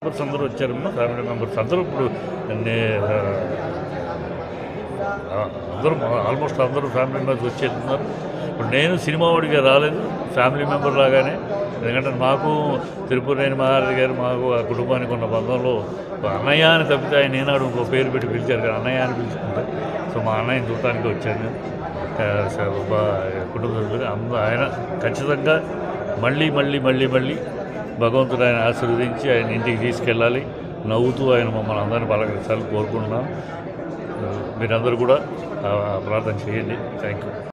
members అందరూ వచ్చారమ్మా family members అందరూ ఇప్పుడు నే- ఆ, అందరూ ఆల్మోస్ట్ అందరూ ఫ్యామిలీ మెంబర్స్ వచ్చేస్తున్నారు ఇప్పుడు నేను సినిమా వాడిగా రాలేదు ఫ్యామిలీ మెంబర్ లాగానే ఎందుకంటే మాకు తిరుపతిరేని మహారాజు గారు మాకు ఆ కుటుంబానికి ఉన్న బంధంలో ఒక అన్నయ్య అని తప్పితే ఆయన ఏనాడు ఇంకో పేరు పెట్టి పిలిచారు కదా అన్నయ్య అని పిలుచుకుంటారు సో మా అన్నయ్యని చూడటానికి వచ్చాను ఆ, స- బా- కుటుంబ సభ్యులు అందరూ ఆయన ఖచ్చితంగా మళ్ళీ మళ్ళీ మళ్ళీ మళ్ళీ భగవంతుడు ఆయన ఆశీర్వదించి ఆయన ఇంటికి తీసుకెళ్ళాలి నవ్వుతూ ఆయన మమ్మల్ని అందరినీ పలకరించాలని కోరుకుంటున్నాను మీరందరూ కూడా ఆ, ప్రార్థన చేయండి థ్యాంక్ యూ